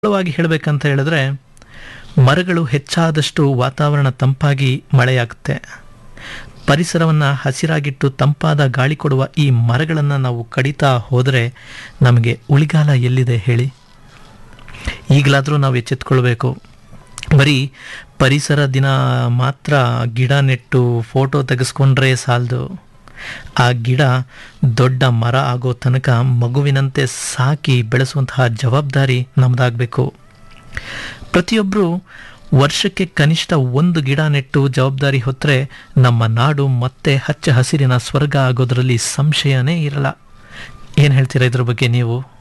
ಸರಳವಾಗಿ ಹೇಳಬೇಕಂತ ಹೇಳಿದ್ರೆ ಮರಗಳು ಹೆಚ್ಚಾದಷ್ಟು ವಾತಾವರಣ ತಂಪಾಗಿ ಮಳೆಯಾಗುತ್ತೆ ಪರಿಸರವನ್ನು ಹಸಿರಾಗಿಟ್ಟು ತಂಪಾದ ಗಾಳಿ ಕೊಡುವ ಈ ಮರಗಳನ್ನು ನಾವು ಕಡಿತಾ ಹೋದರೆ ನಮಗೆ ಉಳಿಗಾಲ ಎಲ್ಲಿದೆ ಹೇಳಿ ಈಗಲಾದರೂ ನಾವು ಎಚ್ಚೆತ್ಕೊಳ್ಬೇಕು ಬರೀ ಪರಿಸರ ದಿನ ಮಾತ್ರ ಗಿಡ ನೆಟ್ಟು ಫೋಟೋ ತೆಗೆಸ್ಕೊಂಡ್ರೆ ಸಾಲದು ಆ ಗಿಡ ದೊಡ್ಡ ಮರ ಆಗೋ ತನಕ ಮಗುವಿನಂತೆ ಸಾಕಿ ಬೆಳೆಸುವಂತಹ ಜವಾಬ್ದಾರಿ ನಮ್ಮದಾಗಬೇಕು ಪ್ರತಿಯೊಬ್ಬರು ವರ್ಷಕ್ಕೆ ಕನಿಷ್ಠ ಒಂದು ಗಿಡ ನೆಟ್ಟು ಜವಾಬ್ದಾರಿ ಹೊತ್ತರೆ ನಮ್ಮ ನಾಡು ಮತ್ತೆ ಹಚ್ಚ ಹಸಿರಿನ ಸ್ವರ್ಗ ಆಗೋದ್ರಲ್ಲಿ ಸಂಶಯನೇ ಇರಲ್ಲ ಏನು ಹೇಳ್ತೀರಾ ಇದ್ರ ಬಗ್ಗೆ ನೀವು